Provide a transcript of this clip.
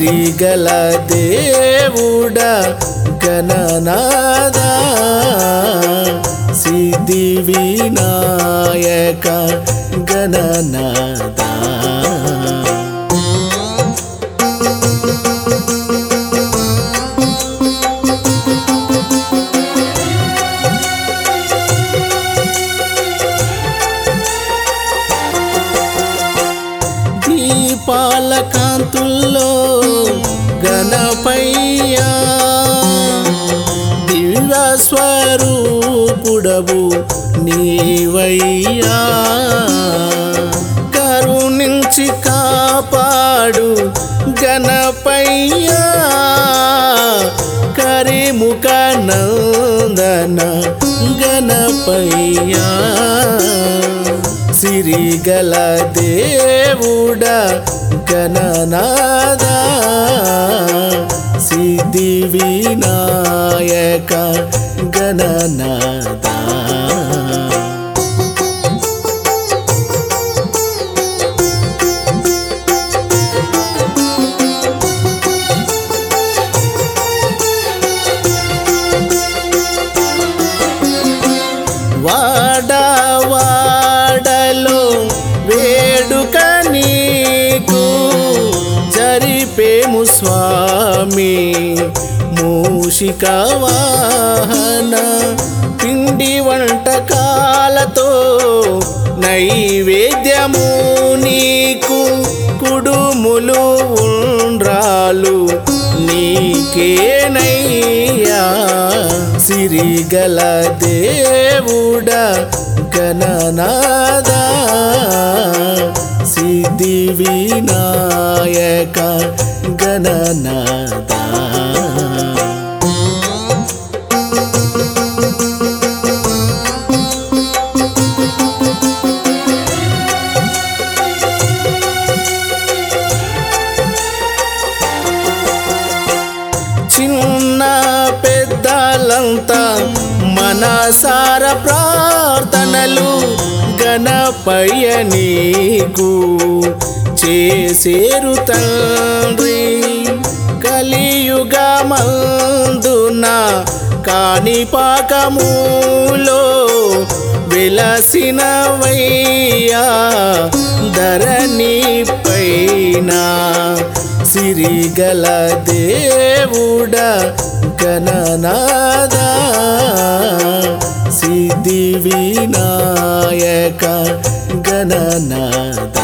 సిరిగల దేవుడ గణనాద సిద్ధి వినాయక గణనాద దీపాల కాంతుల్లో గణపయ్యా దివ్య స్వరూపుడవు నీవయ్యా కరుణించి కాపాడు గణపయ్యా కరిముఖ నందన గణపయ్యా సిరిగల దేవుడ గణనాద సిద్ధి వినాయక గణనాద వాడ వాడలో వేడుక నీకు జరిపేము స్వామి మూషిక వాహన పిండి వంటకాలతో నైవేద్యము నీకు కుడుములు ఉండ్రాలు నీకేనయ్యా సిరిగల దేవుడ గణనాద సిద్ధి వినాయక గణనాద చిన్న పెద్దలంతా మనసార ప్రార్థనలు గణపయ్య నీకు చేసేరు తండ్రి కలియుగమందున కాని పాకములో వెలసినవయ్యా ధరణి పైన సిరిగల దేవుడ గణనాద సిద్ధి వినాయక గణనాద